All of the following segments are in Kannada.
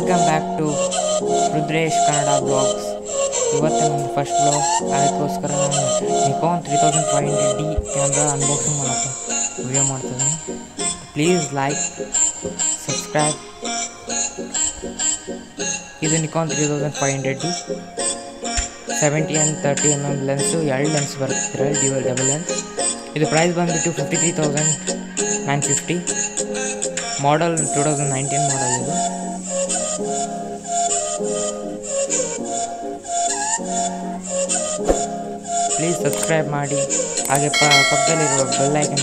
Welcome back to Rudresh Kannada blogs ಇವತ್ತು ನನ್ನ ಫಸ್ಟ್ ಬ್ಲಾಗ್ ಅದಕ್ಕೋಸ್ಕರ ನಾನು Nikon three thousand five hundred D camera unboxing ಮಾಡೋಕ್ಕೆ ವಿಡಿಯೋ ಮಾಡ್ತಿದ್ದೀನಿ ಪ್ಲೀಸ್ ಲೈಕ್ ಸಬ್ಸ್ಕ್ರೈಬ್ ಇದು Nikon three thousand five hundred D seventy and thirty M M lens ಎರಡು ಲೆನ್ಸ್ ಬರುತ್ತೆ ಡ್ಯೂಯಲ್ ಡಬಲ್ ಲೆನ್ಸ್ ಇದು ಪ್ರೈಸ್ ಬಂದುಬಿಟ್ಟು fifty three thousand nine fifty model two thousand nineteen model ಇದು ಪ್ಲೀಸ್ ಸಬ್ಸ್ಕ್ರೈಬ್ ಮಾಡಿ ಹಾಗೆ ಪ ಪಕ್ಕದಲ್ಲಿರುವ ಬೆಲ್ ಐಕನ್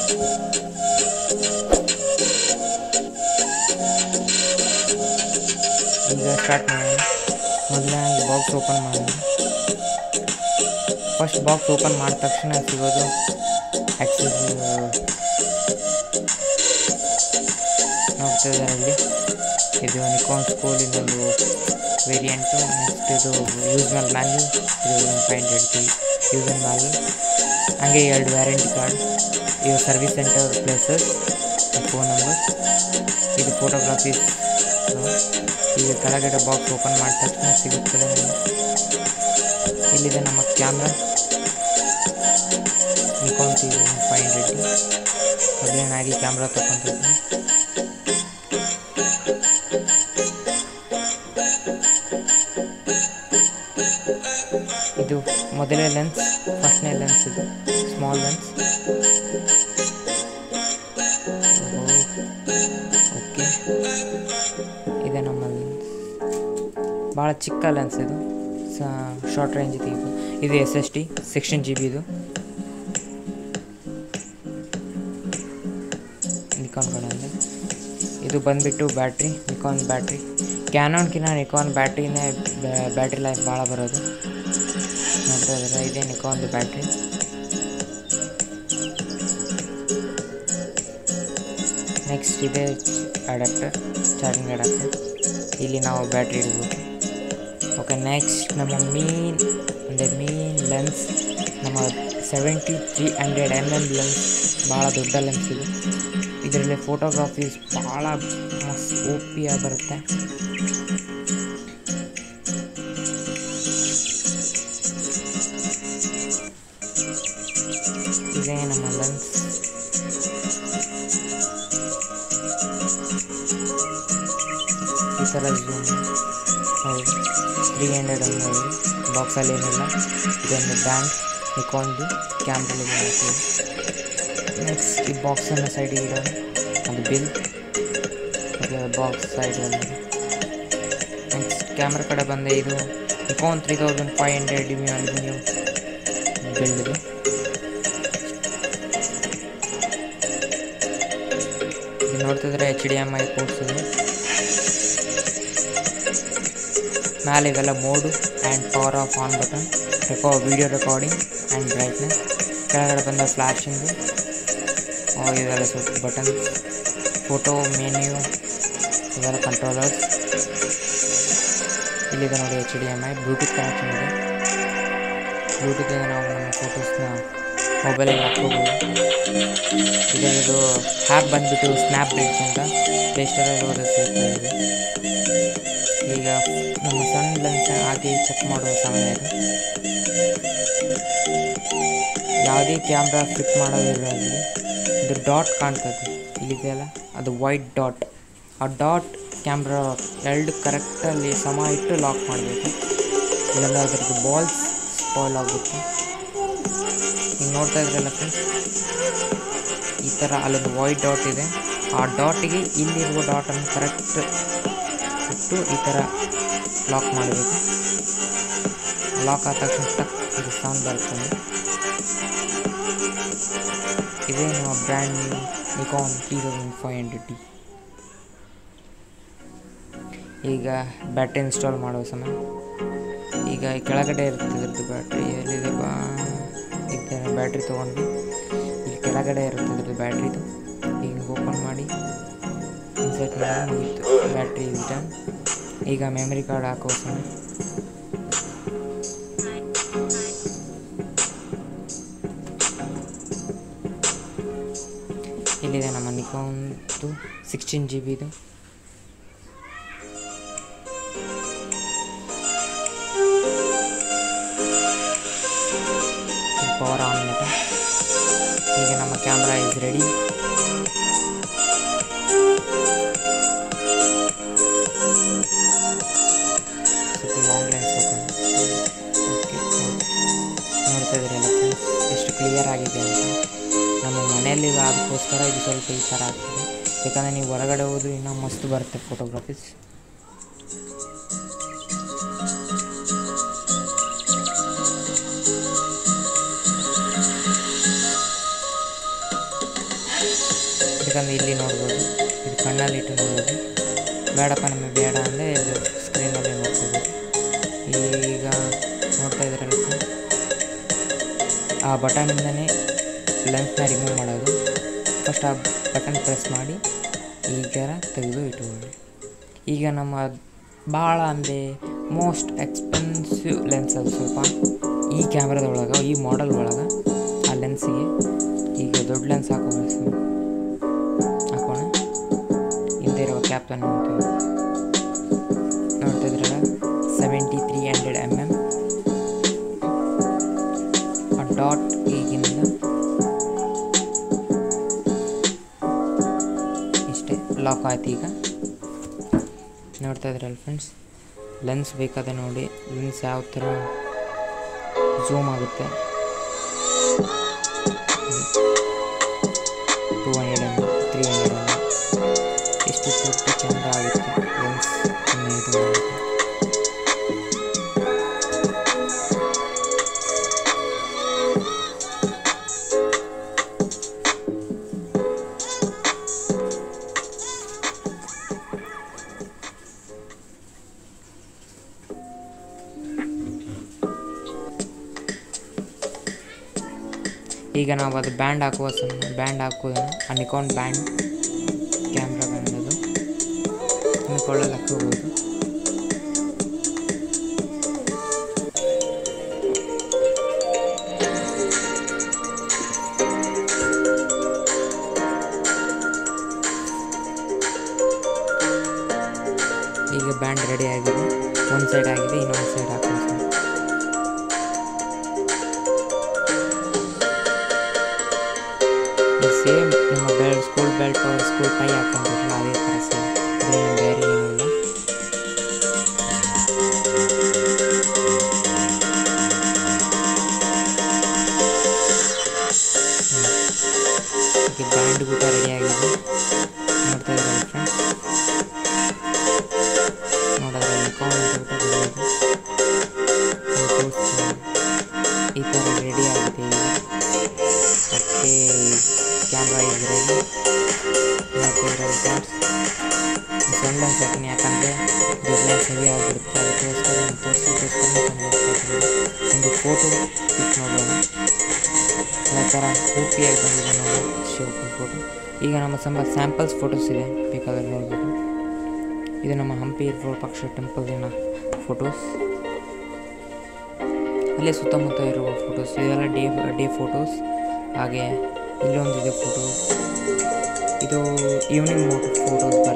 ಈಗ ಸ್ಟಾರ್ಟ್ ಮಾಡೋಣ ಮೊದಲನೇ ಬಾಕ್ಸ್ ಓಪನ್ ಮಾಡೋಣ ಫಸ್ಟ್ ಬಾಕ್ಸ್ ಓಪನ್ ಮಾಡಿದ ತಕ್ಷಣ ಸಿಗೋದು ಆಕ್ಸೆಸ್ ನೋಡ್ತಾ ಇದ್ದಾರೆ ಇಲ್ಲಿ ಇದು ನಿಕಾನ್ ಸ್ಕೂಲಿಂದೊಂದು ವೇರಿಯಂಟು ನೆಕ್ಸ್ಟ್ ಇದು ಯೂಸ್ಮಲ್ ಮ್ಯಾನ್ಯೂ ಇದು five hundred T user manual ಹಾಗೆ ಎರಡು ವ್ಯಾರಂಟಿ ಕಾರ್ಡ್ ಇದು service centre places phone number ಇದು ಫೋಟೋಗ್ರಾಫೀಸ್ ಈಗ ಕೆಳಗಡೆ ಬಾಕ್ಸ್ ಓಪನ್ ಮಾಡಿದ ತಕ್ಷಣ ಸಿಗುತ್ತದೆ ನಮಗೆ ಇಲ್ಲಿದೆ ನಮ್ಮ camera Nikon T five hundred T ಮೊದಲನೇದಾಗಿ ಕ್ಯಾಮ್ರಾ ತಗೊಂತಿದ್ದೀನಿ ಇದು ಮೊದಲನೇ ಲೆನ್ಸ್ ಫಸ್ಟ್ನೇ ಲೆನ್ಸ್ ಇದು ಸ್ಮಾಲ್ ಲೆನ್ಸ್ ಓಕೆ ಇದೆ ನಮ್ಮ ಲೆನ್ಸ್ ಭಾಳ ಚಿಕ್ಕ ಲೆನ್ಸ್ ಇದು ಶಾರ್ಟ್ ರೇಂಜ್ ಇದು ಇದು S S T sixteen G B ಇದು ನಿಕಾನ್ ಕಡೆಯಿಂದ ಇದು ಬಂದುಬಿಟ್ಟು ಬ್ಯಾಟ್ರಿ ನಿಕಾನ್ ಬ್ಯಾಟ್ರಿ ಕ್ಯಾನಾನ್ಕಿನ್ನ ನಿಕಾನ್ ಬ್ಯಾಟ್ರಿನೇ ಬ್ಯಾಟ್ರಿ ಲೈಫ್ ಭಾಳ ಬರೋದು ನೋಡ್ತಾ ಇದ್ದಾರೆ ಇದೇ ನಿಕಾನ್ದು ಬ್ಯಾಟ್ರಿ ನೆಕ್ಸ್ಟ್ ಇದೆ ಅಡಾಪ್ಟರ್ ಚಾರ್ಜಿಂಗ್ ಅಡಾಪ್ಟರ್ ಇಲ್ಲಿ ನಾವು ಬ್ಯಾಟ್ರಿ ಇಡಬೇಕು ಓಕೆ ನೆಕ್ಸ್ಟ್ ನಮ್ಮ ಮೇನ್ ಅಂದರೆ ಮೇನ್ ಲೆನ್ಸ್ ನಮ್ಮ seventy three hundred M M lens ಭಾಳ ದೊಡ್ಡ ಲೆನ್ಸ್ ಇದು ಇದರಲ್ಲಿ ಫೋಟೋಗ್ರಾಫೀಸ್ ಭಾಳ ಮಸ್ತ್ ಓಪಿಯಾಗಿ ಬರುತ್ತೆ ಇದೇ ನಮ್ಮ ಲೆನ್ಸ್ ಈ ಥರ ಝೂಮ್ ಹೌದು ತ್ರೀ ಹಂಡ್ರೆಡ್ ಒಂದು ಬಾಕ್ಸಲ್ಲಿ ಏನಿಲ್ಲ ಇದೊಂದು ಬ್ಯಾಂಡ್ ನಿಕಾನ್ದು ಕ್ಯಾಮ್ರಲ್ಲಿ ಮಾಡ್ತೀವಿ ನೆಕ್ಸ್ಟ್ ಈ ಬಾಕ್ಸನ್ನು ಸೈಡಿಗೆ ಇಡೋಣ ಅದು ಬಿಲ್ ಅದು ಬಾಕ್ಸ್ ಸೈಡಲ್ಲಿ ನೆಕ್ಸ್ಟ್ ಕ್ಯಾಮ್ರಾ ಕಡೆ ಬಂದೆ ಇದು Nikon three thousand five hundred D aluminium build ಇದು ಇದು ನೋಡ್ತಿದ್ರೆ H D M I ports ಇದೆ ಮೇಲೆ ಇವೆಲ್ಲ mode and power off on button ರೆಕಾ ವಿಡಿಯೋ ರೆಕಾರ್ಡಿಂಗ್ ಆ್ಯಂಡ್ ಬ್ರೈಟ್ನೆಸ್ ಕೆಳಗಡೆ ಬಂದ ಫ್ಲ್ಯಾಶಿಂದು ಇವೆಲ್ಲ ಸ್ವಲ್ಪ ಬಟನ್ ಫೋಟೋ ಮೆನ್ಯೂ ಇವೆಲ್ಲ ಕಂಟ್ರೋಲರ್ಸ್ ಇಲ್ಲಿದೆ ನೋಡಿ H D M I bluetooth connection ಇದೆ ಬ್ಲೂಟೂತಿಂದ ನಾವು ನಮ್ಮ ಫೋಟೋಸ್ನ ಮೊಬೈಲಲ್ಲಿ ಹಾಕ್ಕೋಬೋದು ಇದರದು ಆ್ಯಪ್ ಬಂದುಬಿಟ್ಟು ಸ್ನ್ಯಾಪ್ ಬ್ರಿಡ್ಜ್ ಅಂತ ಪ್ಲೇಸ್ಟೋರಲ್ಲಿ ಹೋದ್ರೆ ಸಿಗ್ತಾ ಇದೆ ಈಗ ನಮ್ಮ ಸಣ್ಣ ಲೆನ್ಸ್ ಹಾಕಿ ಚೆಕ್ ಮಾಡುವ ಸಮಯ ಇದೆ ಯಾವುದೇ ಕ್ಯಾಮ್ರಾ ಫಿಟ್ ಮಾಡೋದಿರೋದ್ರಲ್ಲಿ ಇದು ಡಾಟ್ ಕಾಣ್ತದೆ ಇಲ್ಲಿದೆಯಲ್ಲ ಅದು ವೈಟ್ ಡಾಟ್ ಆ ಡಾಟ್ ಕ್ಯಾಮ್ರಾ ಎರಡು ಕರೆಕ್ಟಲ್ಲಿ ಸಮ ಇಟ್ಟು ಲಾಕ್ ಮಾಡಬೇಕು ಇಲ್ಲೆಲ್ಲ ಅದರದ್ದು ಬಾಲ್ಸ್ ಸ್ಪಾಯ್ಲ್ ಆಗುತ್ತೆ ಈಗ ನೋಡ್ತಾ ಇದ್ರಲ್ಲ ಫ್ರೆಂಡ್ಸ್ ಈ ಥರ ಅಲ್ಲೊಂದು ವೈಟ್ ಡಾಟ್ ಇದೆ ಆ ಡಾಟಿಗೆ ಇಲ್ಲಿರುವ ಡಾಟನ್ನು ಕರೆಕ್ಟ್ ಇಟ್ಟು ಈ ಥರ ಲಾಕ್ ಮಾಡಬೇಕು ಲಾಕ್ ಆದ ತಕ್ಷಣ ಟಕ್ ಇದು ಸೌಂಡ್ ಬರ್ತದೆ ಇದೇ ನಮ್ಮ brand new Nikon three thousand five hundred T ಈಗ ಬ್ಯಾಟ್ರಿ ಇನ್ಸ್ಟಾಲ್ ಮಾಡುವ ಸಮಯ ಈಗ ಕೆಳಗಡೆ ಇರುತ್ತೆ ಇದ್ರದ್ದು ಬ್ಯಾಟ್ರಿ ಎಲ್ಲಿದೆ ಬಾ ಈ ಥರ ಬ್ಯಾಟ್ರಿ ತೊಗೊಂಡು ಇಲ್ಲಿ ಕೆಳಗಡೆ ಇರುತ್ತೆ ಇದ್ರದ್ದು ಬ್ಯಾಟ್ರಿದು ಈಗ ಓಪನ್ ಮಾಡಿ ಇನ್ಸರ್ಟ್ ಮಾಡಿ ಮುಗೀತು ಬ್ಯಾಟ್ರಿ ರಿಟರ್ನ್ ಈಗ ಮೆಮರಿ ಕಾರ್ಡ್ ಹಾಕೋ ಸಮಯ ಇಲ್ಲಿದೆ ನಮ್ಮ ನಿಕಾನ್ದು ಸಿಕ್ಸ್ಟೀನ್ ಜಿ ಬಿದು ಕ್ಯಾಮ್ರಾ ಇಸ್ ರೆಡಿ ಸ್ವಲ್ಪ ಲಾಂಗ್ ಲೆನ್ಸ್ ಓಕೆ ನೋಡ್ತಾ ಇದ್ದೀರಲ್ಲ ಫ್ರೆಂಡ್ಸ್ ಎಷ್ಟು ಕ್ಲಿಯರ್ ಆಗಿದೆ ಅಂತ ನಮ್ಮ ಮನೆಯಲ್ಲಿ ಅದಕ್ಕೋಸ್ಕರ ಇದು ಸ್ವಲ್ಪ ಈ ಥರ ಆಗ್ತದೆ ಯಾಕಂದರೆ ನೀವು ಹೊರಗಡೆ ಹೋದ್ರೆ ಇನ್ನೂ ಮಸ್ತ್ ಬರುತ್ತೆ ಫೋಟೋಗ್ರಫೀಸ್ ಯಾಕಂದರೆ ಇಲ್ಲಿ ನೋಡ್ಬೋದು ಇದು ಕಣ್ಣಲ್ಲಿ ಇಟ್ಟು ನೋಡ್ಬೋದು ಬೇಡಪ್ಪ ನಮಗೆ ಬೇಡ ಅಂದರೆ ಇದು ಸ್ಕ್ರೀನಲ್ಲಿ ನೋಡ್ಬೋದು ಈಗ ನೋಡ್ತಾ ಇದ್ದೀರಲ್ಲ friends, ಆ ಬಟನಿಂದನೇ ಲೆನ್ಸ್ನ ರಿಮೂವ್ ಮಾಡೋದು ಫಸ್ಟ್ ಆ ಬಟನ್ ಪ್ರೆಸ್ ಮಾಡಿ ಈ ಥರ ತೆಗೆದು ಇಟ್ಕೊಳ್ಳಿ ಈಗ ನಮ್ಮ ಭಾಳ ಅಂದರೆ ಮೋಸ್ಟ್ ಎಕ್ಸ್ಪೆನ್ಸಿವ್ ಲೆನ್ಸ್ ಅದು ಸ್ವಲ್ಪ ಈ ಕ್ಯಾಮ್ರಾದೊಳಗೆ ಈ ಮಾಡೆಲ್ ಒಳಗೆ ಆ ಲೆನ್ಸಿಗೆ ಈಗ ದೊಡ್ಡ ಲೆನ್ಸ್ ಹಾಕೋಬೇಕು ಹಾಕೋಣ ಹಿಂದೆ ಇರುವ ಕ್ಯಾಪ್ ನೋಡ್ತೀವಿ ನೋಡ್ತಾ ಇದ್ರಲ್ಲ seventy three hundred M M ಆ ಡಾಟ್ ಈಗಿಂದ ಇಷ್ಟೇ ಲಾಕ್ ಆಯ್ತು ಈಗ ನೋಡ್ತಾ ಇದ್ರಲ್ಲ ಫ್ರೆಂಡ್ಸ್ ಲೆನ್ಸ್ ಬೇಕಾದ್ರೆ ನೋಡಿ ಲೆನ್ಸ್ ಯಾವ ಥರ ಝೂಮ್ ಆಗುತ್ತೆ two hundred M three hundred M ಎಷ್ಟು ದೊಡ್ಡ ಕ್ಯಾಮ್ರಾ ಆಗುತ್ತೆ ಲೆನ್ಸ್ ಇದು ಮಾಡೋದು. ಈಗ ನಾವು ಅದು ಬ್ಯಾಂಡ್ ಹಾಕುವ ಸಮ ಬ್ಯಾಂಡ್ ಹಾಕೋದನ್ನು ಆ ನಿಕಾನ್ ಬ್ಯಾಂಡ್ ಕ್ಯಾಮ್ರಾ ಬ್ಯಾಂಡ್ ಅದು ನಿಕೊಳ್ಳಲ್ಲಿ ಹಾಕೋಬೋದು ಈಗ ಬ್ಯಾಂಡ್ ರೆಡಿ ಆಗಿದೆ ಒಂದು ಸೈಡ್ ಆಗಿದೆ ಇನ್ನೊಂದು ಸೈಡ್ ಹಾಕೋದು ಸರ್ ಇದು ಸೇಮ್ ನಿಮ್ಮ belt school belt school tie ಹಾಕೊಂಡಿರಲ್ಲ ಅದೇ ಥರ ಸೇಮ್ ಅದೇನು ಬೇರೆ ಏನಿಲ್ಲ ಈಗ ಬ್ಯಾಂಡ್ ಊಟ ರೆಡಿ ಆಗಿದೆ ನೋಡ್ತಾ ಇದ್ದಾರೆ ಫ್ರೆಂಡ್ಸ್ ನೋಡಿದ್ರೆ ನಿಕಾನ್ ಅಂತ ಬಿಟ್ಟು ಈ ಥರ ರೆಡಿ ಆಗಿದೆ ಈಗ ಓಕೆ ಕ್ಯಾಮ್ರಾ ಇಸ್ ರೆಡಿ ನೋಡ್ತಿದ್ರೆ ಫ್ರೆಂಡ್ಸ್ ಸಣ್ಣ ಲೆನ್ಸ್ ಹಾಕಿನಿ ಯಾಕಂದರೆ ದೊಡ್ಡ ಲೆನ್ಸ್ ಹೆವಿ ಆಗಿಬಿಡುತ್ತೆ ಅದಕ್ಕೋಸ್ಕರ ನಾನು ತೋರಿಸೋಕ್ಕೋಸ್ಕರ ಸಣ್ಣ ಲೆನ್ಸ್ ಹಾಕಿದ್ದೀನಿ ಒಂದು ಫೋಟೋ ಕ್ಲಿಕ್ ಮಾಡೋಣ ಯಾವ ಥರ ಪೂರ್ತಿಯಾಗಿ ಬಂದಿದೆ ನೋಡಿ ಶಿವಪ್ಪನ ಫೋಟೋ ಈಗ ನಮ್ಮ ಸಂಬ ಸ್ಯಾಂಪಲ್ಸ್ ಫೋಟೋಸ್ ಇದೆ ಬೇಕಾದ್ರೆ ನೋಡ್ಬೋದು ಇದು ನಮ್ಮ ಹಂಪಿ ಪಕ್ಷ ಟೆಂಪಲ್ನ ಫೋಟೋಸ್ ಅಲ್ಲೇ ಸುತ್ತಮುತ್ತ ಇರುವ ಫೋಟೋಸ್ ಇದೆಲ್ಲ ಡೇ ಡೇ ಫೋಟೋಸ್ ಹಾಗೆ ಇಲ್ಲೊಂದಿದೆ ಫೋಟೋಸ್ ಇದು ಈವ್ನಿಂಗ್ ಮೋಟ್ ಫೋಟೋಸ್